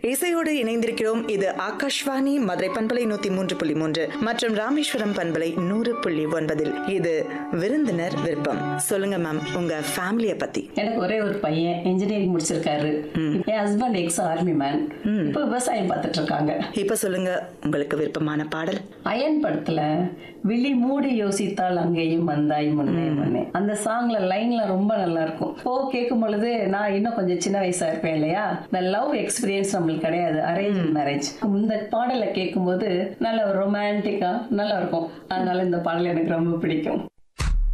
இசையோடு இணைந்திருக்கிறோம் இது ஆகாஷ்வாணி மதுரை பண்பலை நூத்தி மூன்று புள்ளி மூன்று மற்றும் ராமேஸ்வரம் பண்பலை நூறு புள்ளி ஒன்பதில் இது விருந்தினர் விருப்பம் சொல்லுங்க மேம் உங்க ஃபேமிலிய பத்தி எனக்கு ஒரே ஒரு பையன் இன்ஜினியரிங் முடிச்சிருக்காரு என் ஹஸ்பண்ட் எக்ஸ் ஆர்மி மேன் இப்போ விவசாயம் பார்த்துட்டு இருக்காங்க இப்ப சொல்லுங்க உங்களுக்கு விருப்பமான பாடல் அயன் படத்துல விழி மூடி யோசித்தால் அங்கேயும் வந்தாய் முன்னே முன்னே அந்த சாங்ல லைன்ல ரொம்ப நல்லா இருக்கும் ஓ கேட்கும் பொழுது நான் இன்னும் கொஞ்சம் சின்ன வயசா இருப்பேன் இல்லையா இந்த லவ் எக்ஸ்பீரியன்ஸ் நம்மளுக்கு கிடையாது அரேஞ்ச் மேரேஜ் இந்த பாடலை கேட்கும்போது நல்ல ரொமான்டிக்கா நல்லா இருக்கும் அதனால இந்த பாடல் எனக்கு ரொம்ப பிடிக்கும்